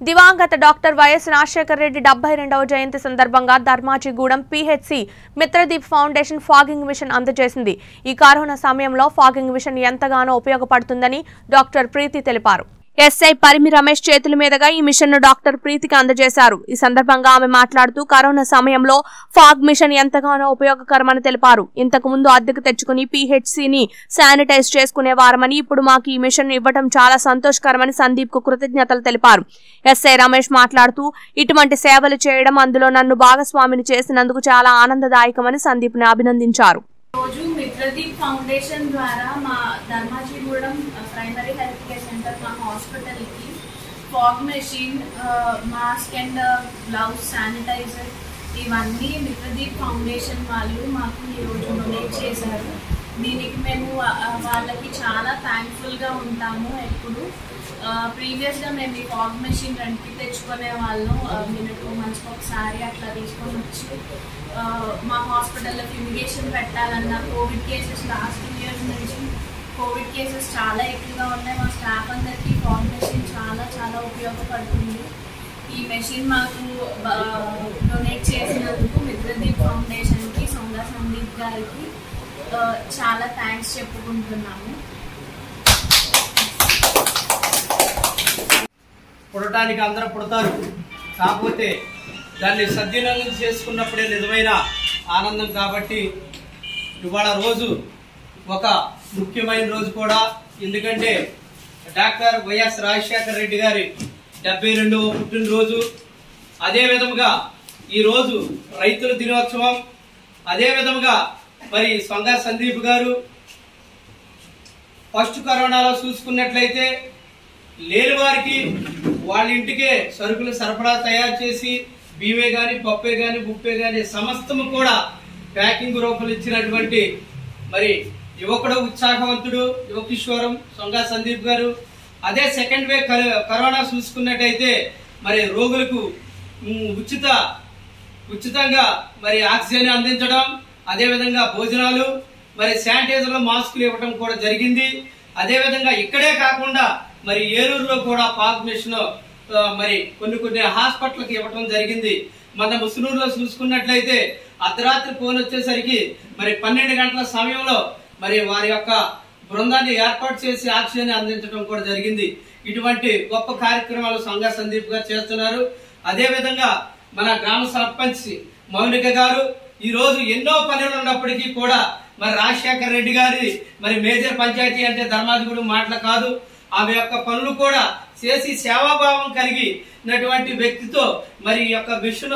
దివంగత doctor YS Rajasekhara Reddy డెబ్బై రెండవ జయంతి సందర్భంగా Dharmajigudem PHC Mitradeep foundation fogging machine అందజేసింది ఈ కరోనా సమయంలో ఫాగింగ్ మిషన్ ఎంతగానో ఉపయోగపడుతుందని డాక్టర్ ప్రీతి తెలిపారు ఎస్ఐ పరిమి రమేష్ చేతుల మీదుగా ఈ మిషన్ ను డాక్టర్ ప్రీతికి అందజేశారు ఈ సందర్భంగా ఆమె మాట్లాడుతూ కరోనా సమయంలో ఫాగ్ మిషన్ ఎంతగానో ఉపయోగకరమని తెలిపారు ఇంతకు ముందు అద్దెకు తెచ్చుకుని పీహెచ్సిని శానిటైజ్ చేసుకునేవారమని ఇప్పుడు మాకు ఈ మిషన్ ఇవ్వడం చాలా సంతోషకరమని సందీప్ కు కృతజ్ఞతలు తెలిపారు ఎస్ఐ రమేష్ మాట్లాడుతూ ఇటువంటి సేవలు చేయడం అందులో నన్ను భాగస్వామిని చేసినందుకు చాలా ఆనందదాయకమని సందీప్ ని అభినందించారు రోజు మిత్రదీప్ ఫౌండేషన్ ద్వారా మా Dharmajigudem primary health care centre మా హాస్పిటల్కి fog machine mask and gloves sanitiser ఇవన్నీ మిత్రదీప్ ఫౌండేషన్ వాళ్ళు మాకు ఈరోజు డొనేట్ చేశారు దీనికి మేము ఆ, వాళ్ళకి చాలా థ్యాంక్ఫుల్గా ఉంటాము ఎప్పుడు ప్రీవియస్గా మేము ఈ ఫాగ్ మెషిన్ రెంట్కి తెచ్చుకునే వాళ్ళం మినిట్ మంత్స్కి ఒకసారి అట్లా తీసుకొని వచ్చి ఆ, మా హాస్పిటల్లో ఫ్యూమిగేషన్ పెట్టాలన్న Covid cases last two years నుంచి కోవిడ్ కేసెస్ చాలా ఎక్కువగా ఉన్నాయి మా స్టాఫ్ అందరికీ ఫాగ్ మెషిన్ చాలా చాలా ఉపయోగపడుతుంది ఈ మెషిన్ మాకు డొనేట్ చేసినందుకు మిత్రదీప్ ఫౌండేషన్కి సొంగ సందీప్ గారికి ఆ, చాలా థ్యాంక్స్ చెప్పుకుంటున్నాము పుడటానికి అందరూ పుడతారు కాకపోతే దాన్ని సద్వినియోగం చేసుకున్నప్పుడే నిజమైన ఆనందం కాబట్టి ఇవాళ రోజు ఒక ముఖ్యమైన రోజు కూడా ఎందుకంటే డాక్టర్ వైఎస్ రాజశేఖర రెడ్డి గారి డెబ్బై రెండవ పుట్టినరోజు అదే విధముగా ఈ రోజు రైతుల దినోత్సవం అదే విధముగా మరి సొంగ సందీప్ గారు ఫస్ట్ కరోనాలో చూసుకున్నట్లయితే లేని వారికి వాళ్ళ ఇంటికే సరుకులు సరఫరా తయారు చేసి బీవే గాని పప్పే గాని ఉప్పే గాని సమస్తము కూడా ప్యాకింగ్ రూపంలో ఇచ్చినటువంటి మరి యువకుడు ఉత్సాహవంతుడు యువకిషోరం సొంగ సందీప్ గారు అదే సెకండ్ వే కరోనా చూసుకున్నట్టయితే మరి రోగులకు ఉమ్, ఉచిత ఉచితంగా మరి ఆక్సిజన్ అందించడం అదే విధంగా భోజనాలు మరి శానిటైజర్లు మాస్కులు ఇవ్వడం కూడా జరిగింది అదే విధంగా ఇక్కడే కాకుండా మరి ఏలూరులో కూడా పాక్ మిషన్ ఆ, మరి కొన్ని కొన్ని హాస్పిటల్కి ఇవ్వడం జరిగింది మన ముసునూరులో చూసుకున్నట్లయితే అర్ధరాత్రి ఫోన్ వచ్చేసరికి మరి పన్నెండు గంటల సమయంలో మరి వారి యొక్క బృందాన్ని ఏర్పాటు చేసి ఆక్సిజన్ అందించడం కూడా జరిగింది ఇటువంటి గొప్ప కార్యక్రమాలు సంఘ సందీప్ గారు చేస్తున్నారు అదే విధంగా మన గ్రామ సర్పంచ్ మౌనిక గారు ఈ రోజు ఎన్నో పనులు ఉన్నప్పటికీ కూడా మరి రాజశేఖర రెడ్డి గారి మరి మేజర్ పంచాయతీ అంటే ధర్మాధిగుడు మాటలు కాదు ఆమె యొక్క పనులు కూడా చేసి సేవాభావం కలిగినటువంటి వ్యక్తితో మరి ఈ యొక్క విషయం